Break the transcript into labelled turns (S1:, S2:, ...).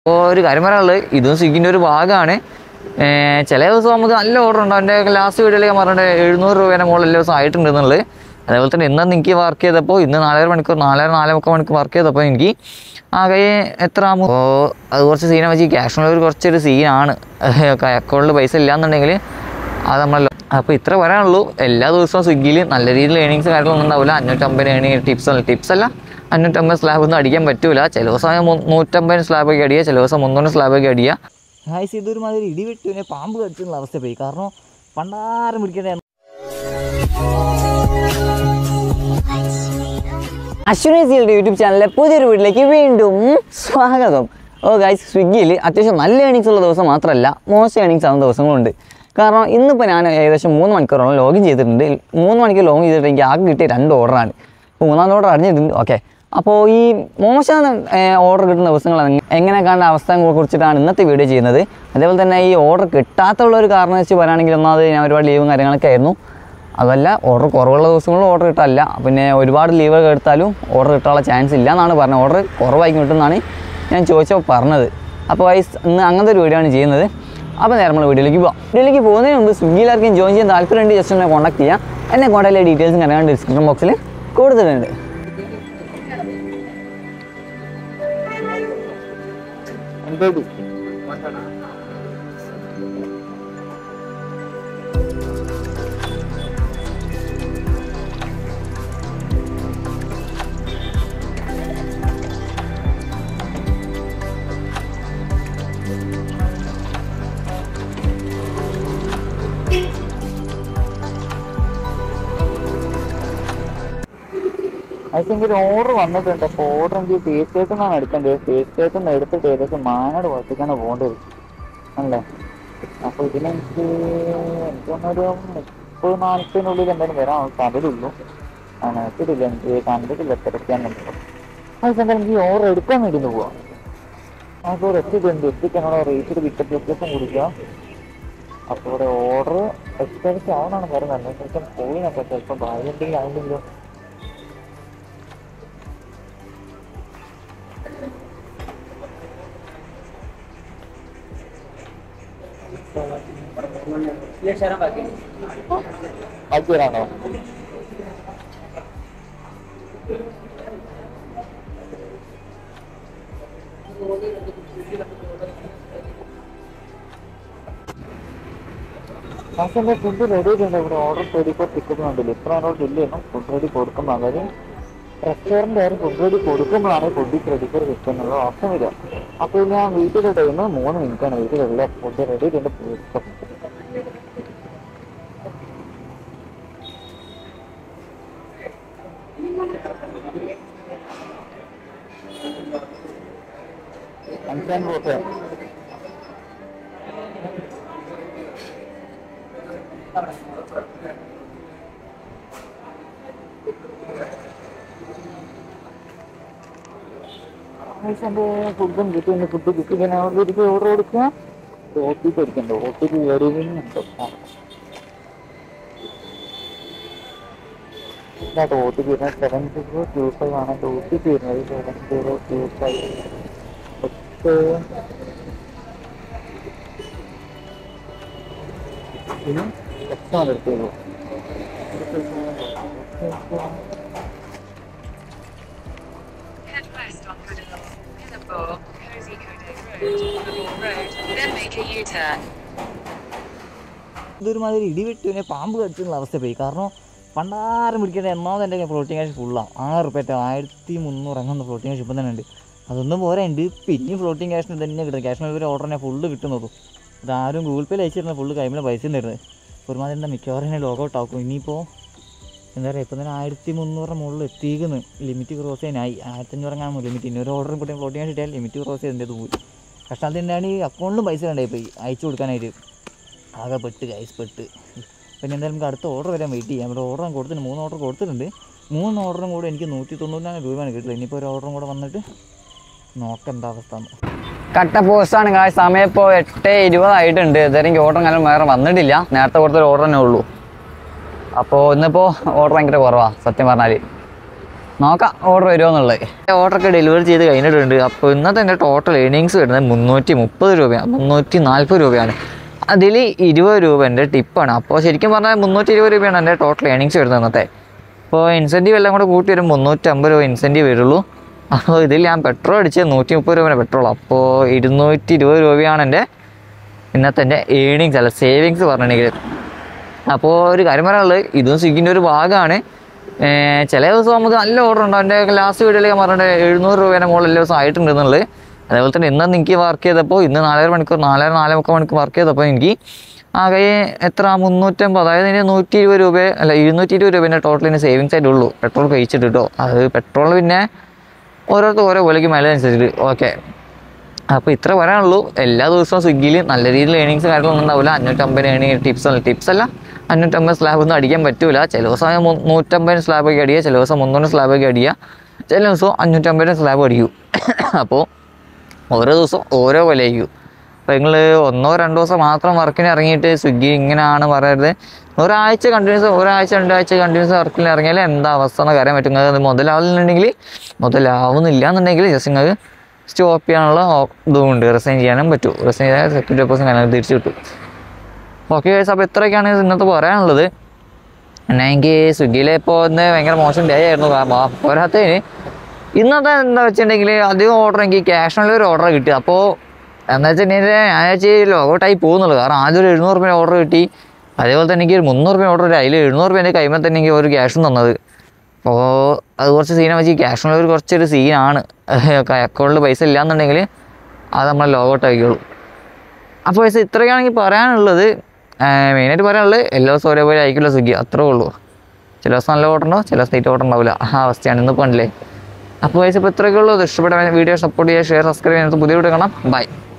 S1: അപ്പോൾ ഒരു കാര്യം പറയാനുള്ളത് ഇതും സ്വിഗ്ഗിൻ്റെ ഒരു ഭാഗമാണ് ഏർ ചില ദിവസം നമുക്ക് നല്ല ഓർഡർ ഉണ്ട് എൻ്റെ ലാസ്റ്റ് വീഡിയോയിലേക്ക് പറഞ്ഞിട്ട് എഴുന്നൂറ് രൂപേൻ്റെ മുകളിൽ എല്ലാ ദിവസം ആയിട്ടുണ്ട് എന്നുള്ളത് അതേപോലെ തന്നെ ഇന്ന് എനിക്ക് വർക്ക് ചെയ്തപ്പോൾ ഇന്ന് നാലര മണിക്കൂർ നാലര നാലേ മുക്കാൽ മണിക്കൂർ വർക്ക് ചെയ്തപ്പോൾ എനിക്ക് ആകെ എത്ര അപ്പോൾ അത് കുറച്ച് സീനെ വെച്ച് ക്യാഷ് ഉള്ള ഒരു കുറച്ചൊരു സീനാണ് അക്കൗണ്ടിൽ പൈസ ഇല്ലാന്നുണ്ടെങ്കിൽ അത് നമ്മളല്ലോ അപ്പോൾ ഇത്ര പറയാനുള്ളൂ എല്ലാ ദിവസവും സ്വിഗ്ഗിയിൽ നല്ല രീതിയിൽ ഏണിങ്സ് കാര്യങ്ങളൊന്നും ഉണ്ടാവില്ല അഞ്ഞൂറ്റമ്പത് ഏണിങ് ടിപ്സ് അല്ല ടിപ്സ് അല്ല അഞ്ഞൂറ്റമ്പത് സ്ലാബ് ഒന്നും അടിക്കാൻ പറ്റൂല ചില ദിവസം മു- നൂറ്റമ്പത് സ്ലാബൊക്കെ അടിക്കുക ചില ദിവസം മുന്നൂറ് സ്ലാബൊക്കെ അടിക്കുക ഹായ്സ് ഇതൊരു മാതിരി ഇടി വെട്ടുവിനെ പാമ്പ് കടിച്ചുള്ള അവസ്ഥ പോയി കാരണം പണ്ടാരം പിടിക്കേണ്ട അശ്വിനീസിയുടെ യൂട്യൂബ് ചാനലിലെ പുതിയൊരു വീട്ടിലേക്ക് വീണ്ടും സ്വാഗതം ഓ ഗൈസ് സ്വിഗ്ഗിയിൽ അത്യാവശ്യം നല്ല ഏണിങ്സ് ഉള്ള ദിവസം മാത്രമല്ല മോശം ഏണിങ്സ് ആവുന്ന ദിവസങ്ങളുണ്ട് കാരണം ഇന്നിപ്പോൾ ഞാൻ ഏകദേശം മൂന്ന് മണിക്കൂറോളം ലോഗിൻ ചെയ്തിട്ടുണ്ട് മൂന്ന് മണിക്കൂർ ലോഗിൻ ചെയ്തിട്ട് എനിക്ക് ആകെ കിട്ടിയ രണ്ട് ഓർഡറാണ് ഇപ്പോൾ മൂന്നാമത്തെ ഓർഡർ അറിഞ്ഞിട്ടുണ്ട് ഓക്കെ അപ്പോൾ ഈ മോശം ഓർഡർ കിട്ടുന്ന ദിവസങ്ങൾ എങ്ങ- എങ്ങനെ കാണുന്ന അവസ്ഥയെ കുറിച്ചിട്ടാണ് ഇന്നത്തെ വീഡിയോ ചെയ്യുന്നത് അതേപോലെ തന്നെ ഈ ഓർഡർ കിട്ടാത്തുള്ള ഒരു കാരണം വെച്ച് പറയുകയാണെങ്കിൽ ഒന്നാമത് ഞാൻ ഒരുപാട് ലീവും കാര്യങ്ങളൊക്കെ ആയിരുന്നു അതല്ല ഓർഡർ കുറവുള്ള ദിവസങ്ങളിൽ ഓർഡർ കിട്ടാല്ല പിന്നെ ഒരുപാട് ലീവ് എടുത്താലും ഓർഡർ കിട്ടാനുള്ള ചാൻസ് ഇല്ല എന്നാണ് പറഞ്ഞത് ഓർഡർ കുറവായി കിട്ടുമെന്നാണ് ഞാൻ ചോദിച്ചപ്പോൾ പറഞ്ഞത് അപ്പോൾ വൈസ് ഇന്ന് അങ്ങനത്തെ ഒരു വീഡിയോ ആണ് ചെയ്യുന്നത് അപ്പോൾ നേരെ നമ്മൾ വീഡിയോയിലേക്ക് പോകാം വീഡിയോയിലേക്ക് പോകുന്നതിന് മുമ്പ് സ്വിഗ്ഗിയിലാർക്കും ജോയിൻ ചെയ്യാൻ താല്പര്യമുണ്ട് ജസ്റ്റ് ഒന്ന് കോൺടാക്ട് ചെയ്യാം എന്നെ കോൺടാക്ട് ചെയ്ത ഡീറ്റെയിൽസും കാര്യങ്ങളും ഡിസ്ക്രിപ്ഷൻ ബോക്സിൽ കൊടുത്തിട്ടുണ്ട് ഐ തിങ്ക് ഒരു ഓർഡർ വന്നിട്ടുണ്ട് അപ്പോൾ ഓർഡർ എനിക്ക് ഫേസ് നിന്നാണ് എടുക്കേണ്ടത് ഫേസ് കേക്ക് നിന്ന് എടുത്തിട്ട് ഏകദേശം മാനോട് പുറത്തേക്കാണ് പോകേണ്ടത് അല്ലേ അപ്പോൾ ഇതിനെനിക്ക് എനിക്ക് തോന്നുന്നൊരു മുപ്പത് നാൽപ്പതിനുള്ളിൽ എന്തായാലും വരാൻ സാധ്യതയുള്ളൂ കണക്കിട്ടില്ല എനിക്ക് കണ്ടിട്ടില്ല എത്രയ്ക്കാന്നുള്ളത് അത് എന്തായാലും എനിക്ക് ഓർഡർ എടുക്കാൻ വേണ്ടി ഒന്ന് പോവാം അപ്പോൾ ഒരു എത്തിയിട്ടുണ്ട് എത്തിക്കാനുള്ള റേറ്റ് പിക്കപ്പ് ലൊക്കേഷൻ കൊടുക്കുക അപ്പോൾ ഇവിടെ ഓർഡർ എക്സ്പെൻസ് ആവുന്നതാണ് പറയുന്നത് അതിനനുസരിച്ച് പോയി നോക്കാം ചിലപ്പോൾ ഭാര്യ എന്തെങ്കിലും ആയില്ലെങ്കിലോ അഞ്ചുപേരാണോ മാസന്റെ ഫുഡ് റെഡി ആയിട്ടുണ്ട് ഇവിടെ ഓർഡർ ട്വന്റി ഫോർ ടിക്കറ്റ് കണ്ടില്ല ഇത്ര നേരം ബില്ല് ചെയ്യണം ഫുഡ് റെഡി കൊടുക്കുമ്പോൾ അതായത് റെസ്റ്റോറൻ്റ് ആയാലും ഫുഡ് റെഡി കൊടുക്കുമ്പോഴാണ് ഫുഡ് റെഡി ഫോർ കിട്ടുന്നത് ഓപ്ഷൻ വരിക അപ്പോൾ ഞാൻ വീട്ടിലെ ടൈം മൂന്ന് മിനിറ്റാണ് വീട്ടിലുള്ള ഫുഡ് റെഡി ആയിട്ടുണ്ട് അഞ്ചാം പോട്ടെ ഫുഡും കിട്ടും ഫുഡ് കിട്ടുന്ന വീട്ടിൽ ഓർഡർ കൊടുക്കുക ഒ ടി പി അടിക്കണ്ട ഒ ടി പി വരുന്നുണ്ട് ഇതായിട്ട് ഒ ടി പി വരുന്നത് സെവൻ സീറോ ടു ഫൈവ് ആണ് ഒ ടി പി വരുന്നത് സെവൻ സീറോ ടു ഫൈവ് എട്ട് ഇനി എക്സാണ് എടുത്തത്
S2: Head west on Goodall, Hillabore, Cozy Coday Road, Hillabore Road, then make a U-turn.
S1: ഇതൊരുമാതിരി ഇടിവെട്ടുവിനെ പാമ്പ് കടിച്ചുള്ള അവസ്ഥ പോയി കാരണം പണ്ടാരം പിടിക്കേണ്ട ഒന്നാമത് എൻ്റെ ഫ്ലോട്ടിങ് ക്യാഷ് ഫുള്ളാണ് ആറ് റുപ്യ ആയിരത്തി മുന്നൂറ് അങ്ങനെ ഫ്ലോട്ടിങ് ക്യാഷ് ഇപ്പം തന്നെ ഉണ്ട് അതൊന്നും പോരാ ഉണ്ട് പിന്നെയും ഫ്ലോട്ടിങ് ക്യാഷിന് തന്നെ കിട്ടും ക്യാഷ് ഒരു ഓർഡറിനെ ഫുള്ള് കിട്ടുന്നത് ഇതാരും ഗൂഗിൾ പേയിൽ അയച്ചിരുന്ന ഫുള്ള് കൈമിലെ പൈസ തരുന്നത് ഒരുമാതിരി എന്താ മിക്കവാറും എന്നെ ലോഗൗട്ട് ആക്കും ഇനിയിപ്പോൾ എന്താ പറയുക ഇപ്പം തന്നെ ആയിരത്തി മുന്നൂറ് മുകളിൽ എത്തിക്കുന്നു ലിമിറ്റ് ക്രോസ് ചെയ്യാനായി ആയിരത്തഞ്ഞൂറ് കാണുന്നു ലിമിറ്റ് ഇനി ഒരു ഓർഡറും കൂടി ഫ്ലോട്ടിങ് ക്യാഷ് കിട്ടിയാൽ ലിമിറ്റ് ക്രോസ് ചെയ്തത് പോയി കഷ്ടാൽ തന്നെയാണ് ഈ അക്കൗണ്ടിലും പൈസ വേണ്ടായി പോയി അയച്ചു കൊടുക്കാനായിട്ട് ആകെ പെട്ട് ഗൈസ് പെട്ട് പിന്നെ എന്തായാലും നമുക്ക് അടുത്ത ഓർഡർ വരാൻ വെയിറ്റ് ചെയ്യാം ഇവിടെ ഓർഡർ കൊടുത്തിട്ടുണ്ട് മൂന്ന് ഓർഡർ കൊടുത്തിട്ടുണ്ട് മൂന്ന് ഓർഡറും കൂടെ എനിക്ക് നൂറ്റി തൊണ്ണൂറ്റിനാല് രൂപയാണ് കിട്ടുന്നത് ഇനിയിപ്പോൾ ഒരു ഓർഡറും കൂടെ വന്നിട്ട് നോക്കാം എന്താ അവസ്ഥ കട്ട പോസ്റ്റാണ് കാശ് സമയം ഇപ്പോൾ എട്ട് ഇരുപതായിട്ടുണ്ട് ഇതുവരെ എനിക്ക് ഓർഡർ കാലം വേറെ വന്നിട്ടില്ല നേരത്തെ കൊടുത്തൊരു ഓർഡർ തന്നെ ഉള്ളൂ അപ്പോൾ ഇന്നിപ്പോൾ ഓർഡർ ഭയങ്കര കുറവാണ് സത്യം പറഞ്ഞാൽ നോക്കാം ഓർഡർ വരുമോ എന്നുള്ളത് ഓർഡറൊക്കെ ഡെലിവറി ചെയ്ത് കഴിഞ്ഞിട്ടുണ്ട് അപ്പോൾ ഇന്നത്തെ എൻ്റെ ടോട്ടൽ ഏണിങ്സ് വരുന്നത് മുന്നൂറ്റി മുപ്പത് രൂപയാണ് മുന്നൂറ്റി നാൽപ്പത് രൂപയാണ് അതിൽ ഇരുപത് രൂപേൻ്റെ ടിപ്പാണ് അപ്പോൾ ശരിക്കും പറഞ്ഞാൽ മുന്നൂറ്റി ഇരുപത് രൂപയാണ് എൻ്റെ ടോട്ടൽ ഏണിങ്സ് വരുന്നത് ഇന്നത്തെ അപ്പോൾ ഇൻസെൻറ്റീവ് എല്ലാം കൂടെ കൂട്ടി വരും മുന്നൂറ്റമ്പത് രൂപ ഇൻസെൻറ്റീവ് വരുള്ളൂ അപ്പോൾ ഇതിൽ ഞാൻ പെട്രോൾ അടിച്ച് നൂറ്റി മുപ്പത് രൂപയുടെ പെട്രോൾ അപ്പോൾ ഇരുന്നൂറ്റി ഇരുപത് രൂപയാണ് എൻ്റെ ഇന്നത്തെ എൻ്റെ ഏണിങ്സ് അല്ല സേവിങ്സ് പറഞ്ഞിട്ടുണ്ടെങ്കിൽ അപ്പോൾ ഒരു കാര്യം പറയാനുള്ളത് ഇതും സ്വിഗ്ഗിൻ്റെ ഒരു ഭാഗമാണ് ഏർ ചില ദിവസം നമുക്ക് നല്ല ഓർഡർ ഉണ്ടാവും എൻ്റെ ലാസ്റ്റ് വീഡിയോയിൽ ഞാൻ പറഞ്ഞിട്ട് എഴുന്നൂറ് രൂപേൻ്റെ മുകളിൽ എല്ലാ ദിവസം ആയിട്ടുണ്ട് എന്നുള്ളത് അതേപോലെ തന്നെ ഇന്ന് എനിക്ക് വർക്ക് ചെയ്തപ്പോൾ ഇന്ന് നാലര മണിക്കൂർ നാലര നാലേ മുക്കാൽ മണിക്കൂർ വർക്ക് ചെയ്തപ്പോൾ എനിക്ക് ആകെ എത്ര മുന്നൂറ്റമ്പത് അതായത് ഇതിന് നൂറ്റി ഇരുപത് രൂപ അല്ല ഇരുന്നൂറ്റി ഇരുപത് രൂപേൻ്റെ ടോട്ടൽ ഇതിന് സേവിങ്സ് ആയിട്ടുള്ളൂ പെട്രോൾ കഴിച്ചിട്ട് കേട്ടോ അത് പെട്രോൾ പിന്നെ ഓരോരുത്തർ ഓരോ വിലയ്ക്ക് മൈലേജ് അനുസരിച്ചിട്ട് ഓക്കെ അപ്പോൾ ഇത്ര പറയാനുള്ളൂ എല്ലാ ദിവസവും സ്വിഗ്ഗിയിൽ നല്ല രീതിയിൽ ഏണിങ്സ് കാര്യങ്ങളൊന്നും ഉണ്ടാവില്ല അഞ്ഞൂറ്റമ്പത് ഏണിങ് ടിപ്സ് അല്ല ടിപ്സ് അല്ല അഞ്ഞൂറ്റമ്പത് സ്ലാബ് ഒന്നും അടിക്കാൻ പറ്റൂല ചില ദിവസം മു- നൂറ്റമ്പതിന് സ്ലാബൊക്കെ അടിക്കുക ചില ദിവസം മുന്നൂറ് സ്ലാബൊക്കെ അടിക്കുക ചില ദിവസം അഞ്ഞൂറ്റമ്പതിന് സ്ലാബ് അടിക്കും അപ്പോൾ ഓരോ ദിവസം ഓരോ വിലയായിരിക്കും അപ്പോൾ നിങ്ങൾ ഒന്നോ രണ്ടോ ദിവസം മാത്രം വർക്കിന് ഇറങ്ങിയിട്ട് സ്വിഗ്ഗി ഇങ്ങനെയാണ് പറയരുത് ഒരാഴ്ച കണ്ടിന്യൂസ് ഒരാഴ്ച രണ്ടാഴ്ച കണ്ടിന്യൂസ് വർക്കിന് ഇറങ്ങിയാൽ എന്താ അവസ്ഥ എന്ന് അറിയാൻ പറ്റും നിങ്ങൾക്ക് അത് മുതലാവുന്നുണ്ടെങ്കിൽ മുതലാവുന്നില്ല എന്നുണ്ടെങ്കിൽ ജസ്റ്റ് നിങ്ങൾക്ക് സ്റ്റോപ്പ് ചെയ്യാനുള്ള ഓ- ഇതുമുണ്ട് റിസൈൻ ചെയ്യാനും പറ്റും റിസൈൻ ചെയ്താൽ സെക്യൂരിറ്റി ഡെപ്പോസിറ്റ് കാര്യങ്ങൾ തിരിച്ചു കിട്ടും ഓക്കെ ഗൈസ് അപ്പോൾ ഇത്രയൊക്കെയാണ് ഇന്നത്തെ പറയാനുള്ളത് പിന്നെ എനിക്ക് സ്വിഗ്ഗിയിൽ ഇപ്പോൾ ഇന്ന് ഭയങ്കര മോശം ഡേ ആയിരുന്നു കാരണം പോരാത്തതിന് ഇന്നത്തെ എന്താ വെച്ചിട്ടുണ്ടെങ്കിൽ അധികം ഓർഡർ എനിക്ക് ക്യാഷ് ഓൺ ഒരു ഓർഡർ കിട്ടി അപ്പോൾ എന്താ വെച്ചിട്ടുണ്ടെങ്കിൽ ഞാൻ വെച്ച് ലോഗൗട്ടായി പോകുന്നുള്ളൂ കാരണം ആദ്യം ഒരു എഴുന്നൂറ് രൂപ ഓർഡർ കിട്ടി അതേപോലെ തന്നെ എനിക്ക് ഒരു മുന്നൂറ് രൂപ ഓർഡർ കിട്ടി അതിൽ എഴുന്നൂറ് രൂപ എൻ്റെ കൈമ തന്നെ എനിക്ക് ഒരു ക്യാഷും തന്നത് അപ്പോൾ അത് കുറച്ച് സീനാണ് വെച്ച് ക്യാഷ് ഓൺ ഒരു കുറച്ചൊരു സീനാണ് അക്കൗണ്ടിൽ പൈസ ഇല്ലാന്നുണ്ടെങ്കിൽ അത് നമ്മൾ ലോഗൗട്ട് ആക്കിയുള്ളൂ അപ്പോൾ പൈസ ഇത്രയൊക്കെയാണെങ്കിൽ പറയാനുള്ളത് മെയിനായിട്ട് പറയാനുള്ളത് എല്ലാ ദിവസവും ഒരേപോലെ ആയിരിക്കില്ല സ്വിഗ്ഗി അത്രേ ഉള്ളൂ ചില ദിവസം നല്ല ഓർഡർ ഉണ്ടാവും ചില ദിവസം സ്റ്റേറ്റ് ഓർഡർ ഉണ്ടാവില്ല ആ അവസ്ഥയാണ് ഇന്ന് കണ്ടില്ലേ അപ്പോൾ പൈസ ഇപ്പോൾ ഇത്രയൊക്കെ ഉള്ളൂ ഇത് ഇഷ്ടപ്പെട്ട വീഡിയോ സപ്പോർട്ട് ചെയ്യുക ഷെയർ സബ്സ്ക്രൈബ് ചെയ്യുന്നത് പുതിയ വീഡിയോ കാണാം ബൈ